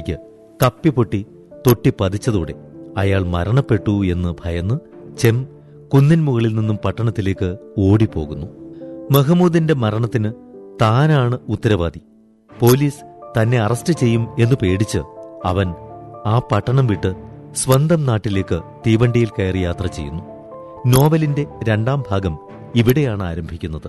ക്ക് കപ്പിപ്പൊട്ടി തൊട്ടി പതിച്ചതോടെ അയാൾ മരണപ്പെട്ടു എന്ന് ഭയന്ന് ചെം കുന്നിൻ മുകളിൽ നിന്നും പട്ടണത്തിലേക്ക് ഓടിപ്പോകുന്നു മഹമ്മൂദിന്റെ മരണത്തിന് താനാണ് ഉത്തരവാദി പോലീസ് തന്നെ അറസ്റ്റ് ചെയ്യും എന്ന് പേടിച്ച് അവൻ ആ പട്ടണം വിട്ട് സ്വന്തം നാട്ടിലേക്ക് തീവണ്ടിയിൽ കയറി യാത്ര ചെയ്യുന്നു നോവലിന്റെ രണ്ടാം ഭാഗം ഇവിടെയാണ് ആരംഭിക്കുന്നത്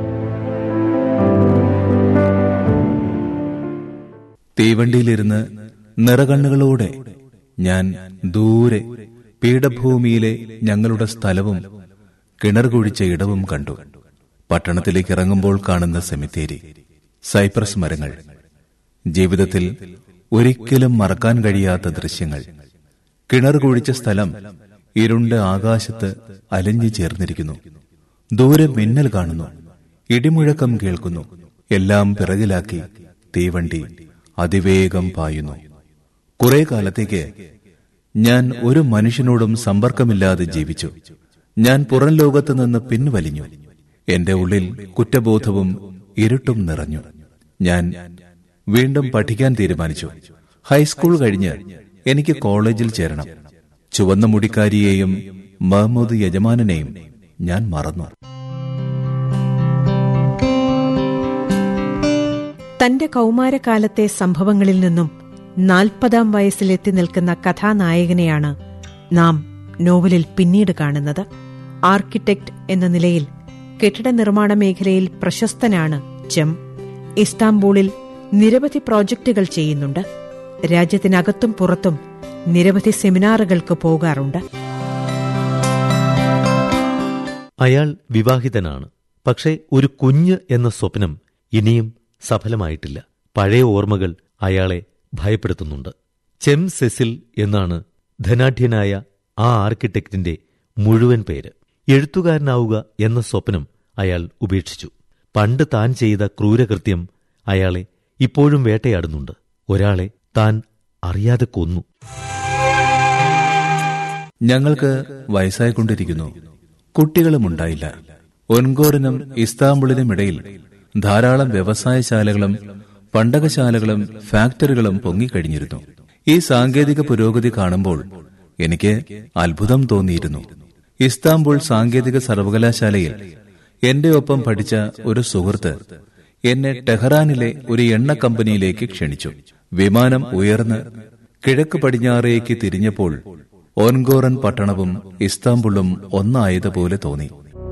തീവണ്ടിയിലിരുന്ന് നിറകണ്ണുകളോടെ ഞാൻ ദൂരെ പീഠഭൂമിയിലെ ഞങ്ങളുടെ സ്ഥലവും കിണർ കുഴിച്ച ഇടവും കണ്ടു പട്ടണത്തിലേക്ക് ഇറങ്ങുമ്പോൾ കാണുന്ന സെമിത്തേരി സൈപ്രസ് മരങ്ങൾ ജീവിതത്തിൽ ഒരിക്കലും മറക്കാൻ കഴിയാത്ത ദൃശ്യങ്ങൾ കിണർ കുഴിച്ച സ്ഥലം ഇരുണ്ട ആകാശത്ത് അലിഞ്ഞു ചേർന്നിരിക്കുന്നു ദൂരെ മിന്നൽ കാണുന്നു ഇടിമുഴക്കം കേൾക്കുന്നു എല്ലാം പിറകിലാക്കി തീവണ്ടി അതിവേഗം പായുന്നു കുറെ കാലത്തേക്ക് ഞാൻ ഒരു മനുഷ്യനോടും സമ്പർക്കമില്ലാതെ ജീവിച്ചു ഞാൻ പുറം ലോകത്ത് നിന്ന് പിൻവലിഞ്ഞു എന്റെ ഉള്ളിൽ കുറ്റബോധവും ഇരുട്ടും നിറഞ്ഞു ഞാൻ വീണ്ടും പഠിക്കാൻ തീരുമാനിച്ചു ഹൈസ്കൂൾ കഴിഞ്ഞ് എനിക്ക് കോളേജിൽ ചേരണം ചുവന്ന മുടിക്കാരിയെയും മഹമ്മൂദ് യജമാനനെയും ഞാൻ മറന്നു തന്റെ കൗമാരകാലത്തെ സംഭവങ്ങളിൽ നിന്നും നാൽപ്പതാം വയസ്സിലെത്തി നിൽക്കുന്ന കഥാനായകനെയാണ് നാം നോവലിൽ പിന്നീട് കാണുന്നത് ആർക്കിടെക്ട് എന്ന നിലയിൽ കെട്ടിട നിർമ്മാണ മേഖലയിൽ പ്രശസ്തനാണ് ചെം ഇസ്താംബൂളിൽ നിരവധി പ്രോജക്റ്റുകൾ ചെയ്യുന്നുണ്ട് രാജ്യത്തിനകത്തും പുറത്തും നിരവധി സെമിനാറുകൾക്ക് പോകാറുണ്ട് അയാൾ വിവാഹിതനാണ് പക്ഷേ ഒരു കുഞ്ഞ് എന്ന സ്വപ്നം ഇനിയും സഫലമായിട്ടില്ല പഴയ ഓർമ്മകൾ അയാളെ ഭയപ്പെടുത്തുന്നുണ്ട് ചെം സെസിൽ എന്നാണ് ധനാഢ്യനായ ആ ആർക്കിടെക്റ്റിന്റെ മുഴുവൻ പേര് എഴുത്തുകാരനാവുക എന്ന സ്വപ്നം അയാൾ ഉപേക്ഷിച്ചു പണ്ട് താൻ ചെയ്ത ക്രൂരകൃത്യം അയാളെ ഇപ്പോഴും വേട്ടയാടുന്നുണ്ട് ഒരാളെ താൻ അറിയാതെ കൊന്നു ഞങ്ങൾക്ക് വയസ്സായിക്കൊണ്ടിരിക്കുന്നു കുട്ടികളുമുണ്ടായില്ല ഒൻഗോറിനും ഇസ്താംബുളിനും ഇടയിൽ ധാരാളം വ്യവസായശാലകളും പണ്ടകശാലകളും ഫാക്ടറികളും പൊങ്ങിക്കഴിഞ്ഞിരുന്നു ഈ സാങ്കേതിക പുരോഗതി കാണുമ്പോൾ എനിക്ക് അത്ഭുതം തോന്നിയിരുന്നു ഇസ്താംബുൾ സാങ്കേതിക സർവകലാശാലയിൽ എന്റെ ഒപ്പം പഠിച്ച ഒരു സുഹൃത്ത് എന്നെ ടെഹ്റാനിലെ ഒരു എണ്ണ കമ്പനിയിലേക്ക് ക്ഷണിച്ചു വിമാനം ഉയർന്ന് കിഴക്ക് പടിഞ്ഞാറേക്ക് തിരിഞ്ഞപ്പോൾ ഓൻഗോറൻ പട്ടണവും ഇസ്താംബുളും ഒന്നായതുപോലെ തോന്നി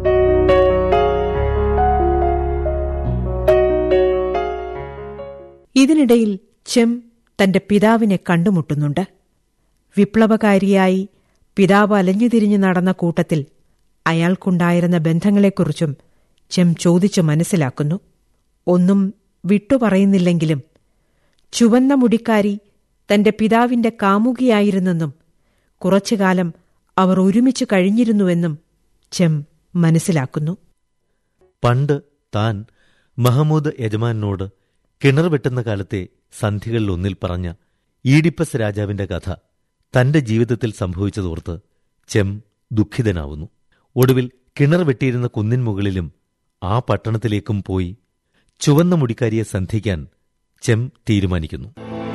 ഇതിനിടയിൽ ചെം തന്റെ പിതാവിനെ കണ്ടുമുട്ടുന്നുണ്ട് വിപ്ലവകാരിയായി പിതാവ് അലഞ്ഞുതിരിഞ്ഞു നടന്ന കൂട്ടത്തിൽ അയാൾക്കുണ്ടായിരുന്ന ബന്ധങ്ങളെക്കുറിച്ചും ചെം ചോദിച്ചു മനസ്സിലാക്കുന്നു ഒന്നും വിട്ടുപറയുന്നില്ലെങ്കിലും ചുവന്ന മുടിക്കാരി തന്റെ പിതാവിന്റെ കാമുകിയായിരുന്നെന്നും കുറച്ചുകാലം അവർ ഒരുമിച്ച് കഴിഞ്ഞിരുന്നുവെന്നും ചെം മനസ്സിലാക്കുന്നു പണ്ട് താൻ മഹമ്മൂദ് യജമാനോട് കിണർ വെട്ടുന്ന കാലത്തെ സന്ധികളിലൊന്നിൽ പറഞ്ഞ ഈഡിപ്പസ് രാജാവിന്റെ കഥ തന്റെ ജീവിതത്തിൽ സംഭവിച്ചതോർത്ത് ചെം ദുഃഖിതനാവുന്നു ഒടുവിൽ കിണർ വെട്ടിയിരുന്ന കുന്നിൻ മുകളിലും ആ പട്ടണത്തിലേക്കും പോയി ചുവന്ന മുടിക്കാരിയെ സന്ധിക്കാൻ ചെം തീരുമാനിക്കുന്നു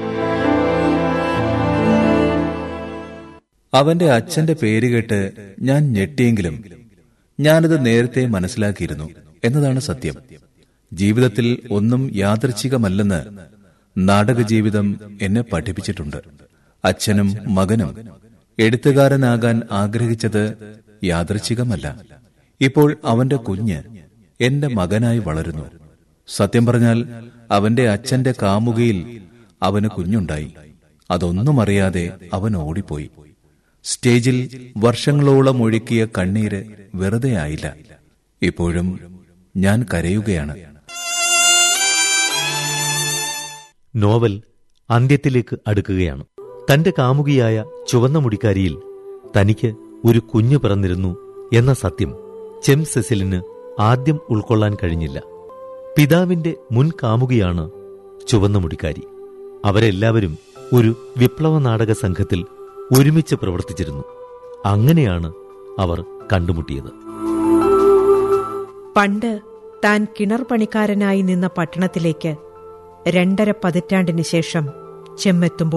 അവന്റെ അച്ഛന്റെ പേര് കേട്ട് ഞാൻ ഞെട്ടിയെങ്കിലും ഞാനത് നേരത്തെ മനസ്സിലാക്കിയിരുന്നു എന്നതാണ് സത്യം ജീവിതത്തിൽ ഒന്നും യാദൃച്ഛികമല്ലെന്ന് നാടക ജീവിതം എന്നെ പഠിപ്പിച്ചിട്ടുണ്ട് അച്ഛനും മകനും എഴുത്തുകാരനാകാൻ ആഗ്രഹിച്ചത് യാദൃച്ഛികമല്ല ഇപ്പോൾ അവന്റെ കുഞ്ഞ് എന്റെ മകനായി വളരുന്നു സത്യം പറഞ്ഞാൽ അവന്റെ അച്ഛന്റെ കാമുകയിൽ അവന് കുഞ്ഞുണ്ടായി അതൊന്നും അറിയാതെ അവൻ ഓടിപ്പോയി സ്റ്റേജിൽ വർഷങ്ങളോളം ഒഴുക്കിയ കണ്ണീര് വെറുതെ ആയില്ല ഇപ്പോഴും ഞാൻ കരയുകയാണ് നോവൽ അന്ത്യത്തിലേക്ക് അടുക്കുകയാണ് തന്റെ കാമുകിയായ ചുവന്ന മുടിക്കാരിയിൽ തനിക്ക് ഒരു കുഞ്ഞു പിറന്നിരുന്നു എന്ന സത്യം ചെം സെസിലിന് ആദ്യം ഉൾക്കൊള്ളാൻ കഴിഞ്ഞില്ല പിതാവിന്റെ മുൻ കാമുകിയാണ് ചുവന്ന മുടിക്കാരി അവരെല്ലാവരും ഒരു വിപ്ലവ നാടക സംഘത്തിൽ ഒരുമിച്ച് പ്രവർത്തിച്ചിരുന്നു അങ്ങനെയാണ് അവർ കണ്ടുമുട്ടിയത് പണ്ട് താൻ കിണർ പണിക്കാരനായി നിന്ന പട്ടണത്തിലേക്ക് രണ്ടര പതിറ്റാണ്ടിന് ശേഷം ചെമ്മെത്തുമ്പോൾ